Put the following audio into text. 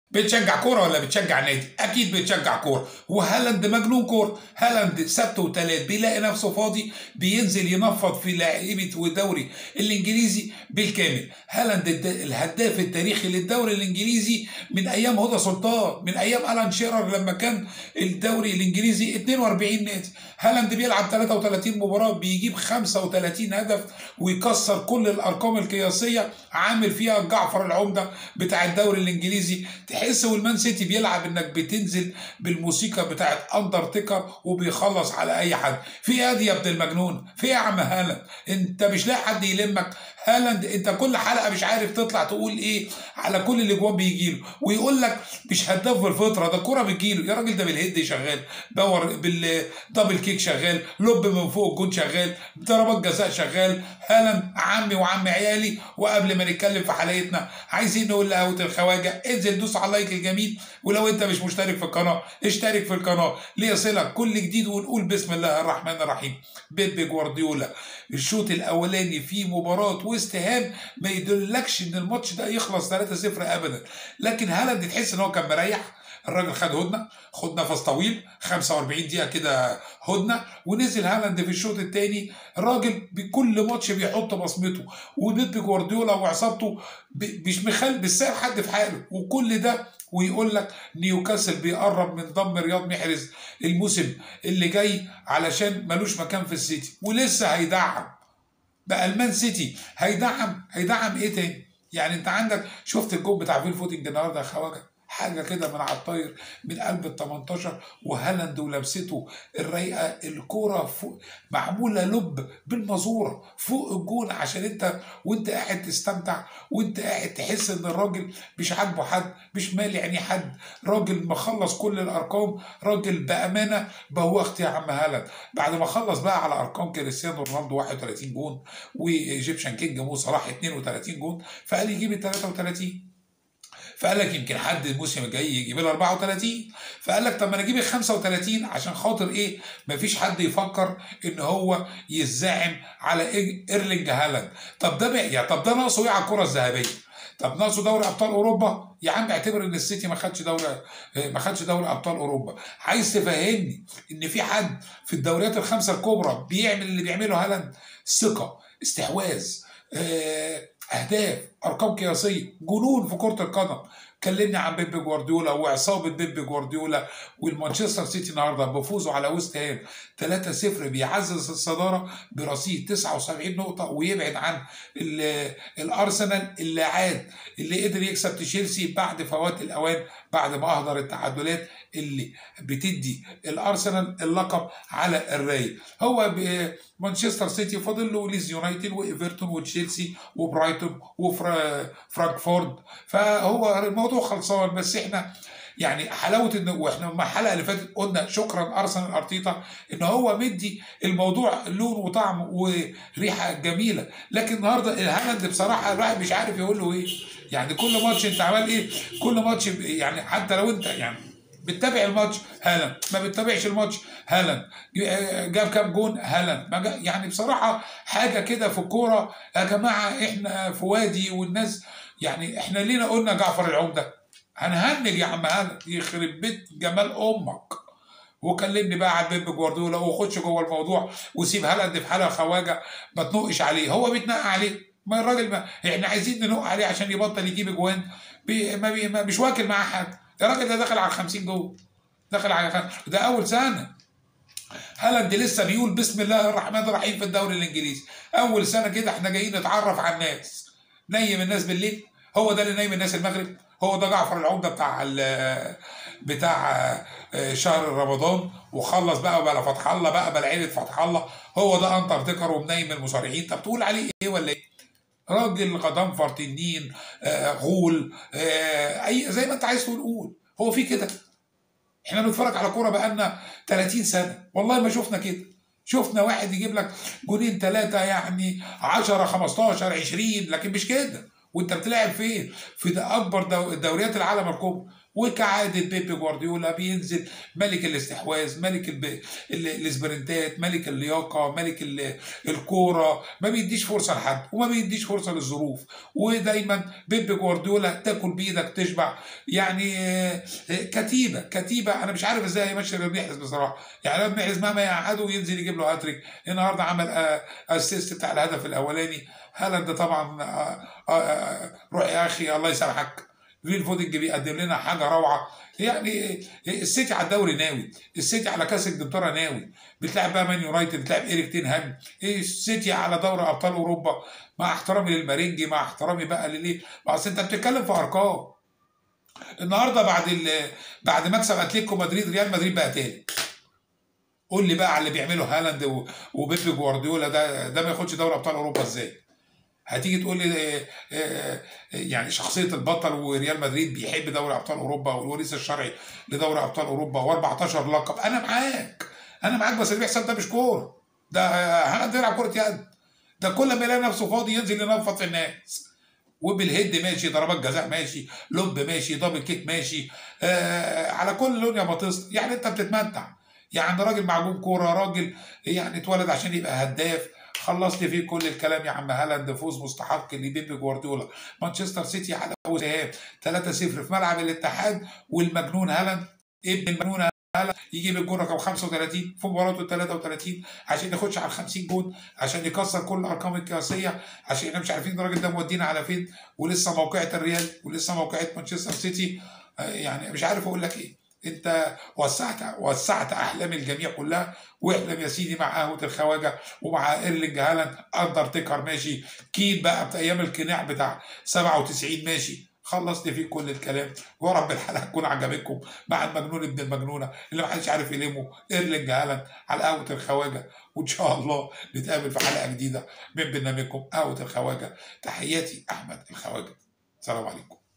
بتشجع كوره ولا بتشجع نادي؟ اكيد بتشجع كوره وهالاند مجنون كوره هالاند سبت وتلات بيلاقي نفسه فاضي بينزل ينفض في لعيبه والدوري الانجليزي بالكامل هالاند الد- الهداف التاريخي للدوري الانجليزي من ايام هدى سلطان من ايام الان شيرر لما كان الدوري الانجليزي 42 نادي هالاند بيلعب 33 مباراه بيجيب 35 هدف ويكسر كل الارقام القياسيه عامل فيها جعفر العمده بتاع الدوري الانجليزي تحس والمان سيتي بيلعب انك بتنزل بالموسيقى بتاعت اندرتيكر وبيخلص على اي حد في ايه دي يا ابن المجنون في ايه يا عم هالاند انت مش لاقي حد يلمك هالاند انت كل حلقه مش عارف تطلع تقول ايه على كل الاجوان بيجيله ويقول لك مش هداف بالفطره ده الكوره بتجيله يا راجل ده بالهيد شغال باور بالدبل كيك شغال لوب من فوق الجون شغال ضربات جزاء شغال هالاند عمي وعم عيالي وقبل ما نتكلم في حلقتنا عايزين نقول لقهوه الخواجه انزل دوس على اللايك الجميل ولو انت مش مشترك في القناه اشترك في القناه ليصلك كل جديد ونقول بسم الله الرحمن الرحيم بيب جوارديولا الشوط الاولاني في مباراه ويست هام ما يدلكش ان الماتش ده يخلص 3-0 ابدا لكن هالاند تحس ان هو كان مريح الراجل خد هدنه خد نفس طويل 45 دقيقه كده هدنه ونزل هالاند في الشوط الثاني الراجل بكل ماتش بيحط بصمته وبيب جوارديولا وعصابته ب- مش مخل مش سايب حد في حاله وكل ده ويقول لك نيوكاسل بيقرب من ضم رياض محرز الموسم اللي جاي علشان ملوش مكان في السيتي ولسه هيدعم بقى المان سيتي هيدعم هيدعم ايه تاني؟ يعني انت عندك شفت الجول بتاع فيل فوتنج النهارده يا خواجه حاجه كده من على الطاير من قلب ال 18 وهالاند ولمسته الرايقه الكوره فوق معموله لب بالمزوره فوق الجون عشان انت وانت قاعد تستمتع وانت قاعد تحس ان الراجل مش عاجبه حد مش مالي عينيه حد راجل مخلص كل الارقام راجل بامانه بوخت يا عم هالاند بعد ما خلص بقى على ارقام كريستيانو رونالدو 31 جون وايجيبشن كينج مو صلاح 32 جون فقال يجيب ال 33 فقال لك يمكن حد الموسم الجاي يجيب ال 34 فقال لك طب ما انا اجيب ال 35 عشان خاطر ايه مفيش حد يفكر ان هو يزعم على إيه؟ ايرلينج هالاند طب ده بقى طب ده ناقصه ايه على الكره الذهبيه طب ناقصه دوري ابطال اوروبا يا عم اعتبر ان السيتي ما خدش دوري ما خدش دوري ابطال اوروبا عايز تفهمني ان في حد في الدوريات الخمسه الكبرى بيعمل اللي بيعمله هالاند ثقه استحواذ آه، اهداف ارقام قياسيه جنون في كره القدم كلمني عن بيب جوارديولا وعصابه بيب جوارديولا والمانشستر سيتي النهارده بفوزه على ويست هام 3-0 بيعزز الصداره برصيد 79 نقطه ويبعد عن ال- الارسنال اللي عاد اللي قدر يكسب تشيلسي بعد فوات الاوان بعد ما اهدر التعادلات اللي بتدي الارسنال اللقب على الراي هو ب- مانشستر سيتي فاضل له ليز يونايتد وايفرتون وتشيلسي وبرايتون وفرانكفورت فهو الموضوع خلصان بس احنا يعني حلاوه ان واحنا مع الحلقه اللي فاتت قلنا شكرا ارسنال ارتيتا ان هو مدي الموضوع لون وطعم وريحه جميله لكن النهارده الهالاند بصراحه الواحد مش عارف يقول له ايه يعني كل ماتش انت عمال ايه كل ماتش يعني حتى لو انت يعني بتتابع الماتش هالاند ما بتتابعش الماتش هالاند جاب كام جون هالاند ما جا- يعني بصراحه حاجه كده في الكوره يا جماعه احنا في وادي والناس يعني احنا لينا قلنا جعفر العمده هنهنج يا عم هالاند يخرب بيت جمال امك وكلمني بقى عن بيب جوارديولا وخش جوه الموضوع وسيب هالاند في حاله خواجه ما تنقش عليه هو بيتنقى عليه ما الراجل ما احنا عايزين ننق عليه عشان يبطل يجيب اجوان بي ما بي ما مش واكل معاه حد يا راجل ده داخل على 50 جول داخل على خ- ده اول سنه هالاند لسه بيقول بسم الله الرحمن الرحيم في الدوري الانجليزي اول سنه كده احنا جايين نتعرف على الناس نيم الناس بالليل هو ده اللي نايم الناس المغرب هو ده جعفر العمده بتاع ال- بتاع آه، شهر رمضان وخلص بقى بلا فتح الله بقى بلا عيله فتح الله هو ده انترتيكر ومنيم المصارعين طب تقول عليه ايه ولا ايه؟ راجل غضنفر تنين آه غول آه اي زي ما انت عايز تقول قول هو في كده احنا بنتفرج على كوره بقالنا 30 سنه والله ما شفنا كده شفنا واحد يجيب لك جونين ثلاثه يعني 10 15 20 لكن مش كده وانت بتلعب فين؟ في ده اكبر دو- دوريات العالم الكبرى وكعادة بيب جوارديولا بينزل ملك الاستحواذ ملك الب... ال- الاسبرنتات ملك اللياقة ملك ال- الكورة ما بيديش فرصة لحد وما بيديش فرصة للظروف ودايما بيب جوارديولا تاكل بايدك تشبع يعني آه، آه، كتيبة كتيبة انا مش عارف ازاي هيمشي رياض محرز بصراحة يعني رياض محرز مهما يقعده ينزل يجيب له هاتريك النهارده عمل آه، اسيست بتاع الهدف الاولاني هالاند طبعا آه، آه، آه، روح يا اخي الله يسامحك فيل فودنج بيقدم لنا حاجه روعه يعني السيتي على الدوري ناوي السيتي على كاس انجلترا ناوي بتلعب بقى مان يونايتد بتلعب ايريك تين هاج السيتي على دوري ابطال اوروبا مع احترامي للمارينجي مع احترامي بقى لليه ما اصل انت بتتكلم في ارقام النهارده بعد ال... بعد مكسب اتلتيكو مدريد ريال مدريد بقى تاني قول لي بقى على اللي بيعمله هالاند و- وبيب جوارديولا ده ده ما ياخدش دوري ابطال اوروبا ازاي؟ هتيجي تقول لي آه، آه، يعني شخصيه البطل وريال مدريد بيحب دوري ابطال اوروبا والوريث الشرعي لدوري ابطال اوروبا و14 لقب انا معاك انا معاك بس اللي بيحصل ده مش كوره ده هالاند بيلعب كره يد ده كل ما يلاقي نفسه فاضي ينزل ينفض في الناس وبالهيد ماشي ضربات جزاء ماشي لوب ماشي دبل كيك ماشي آه على كل لون يا بطيس يعني انت بتتمتع يعني راجل معجون كوره راجل يعني اتولد عشان يبقى هداف خلصت فيه كل الكلام يا عم هالاند فوز مستحق لبيب جوارديولا مانشستر سيتي على اول ذهاب 3-0 في ملعب الاتحاد والمجنون هالاند ابن المجنون هالاند يجيب الجون رقم 35 في مباراته 33 عشان يخش على 50 جون عشان يكسر كل الارقام القياسيه عشان احنا مش عارفين الراجل ده مودينا على فين ولسه موقعة الريال ولسه موقعة مانشستر سيتي آه، يعني مش عارف اقول لك ايه انت وسعت وسعت احلام الجميع كلها واحلم يا سيدي مع قهوه الخواجه ومع ايرلينج هالاند اندرتيكر ماشي كين بقى بتاع ايام القناع بتاع 97 ماشي خلصت فيه كل الكلام ورب الحلقه تكون عجبتكم مع المجنون ابن المجنونه اللي محدش عارف يلمه ايرلينج هالاند على قهوه الخواجه وان شاء الله نتقابل في حلقه جديده من برنامجكم قهوه الخواجه تحياتي احمد الخواجه السلام عليكم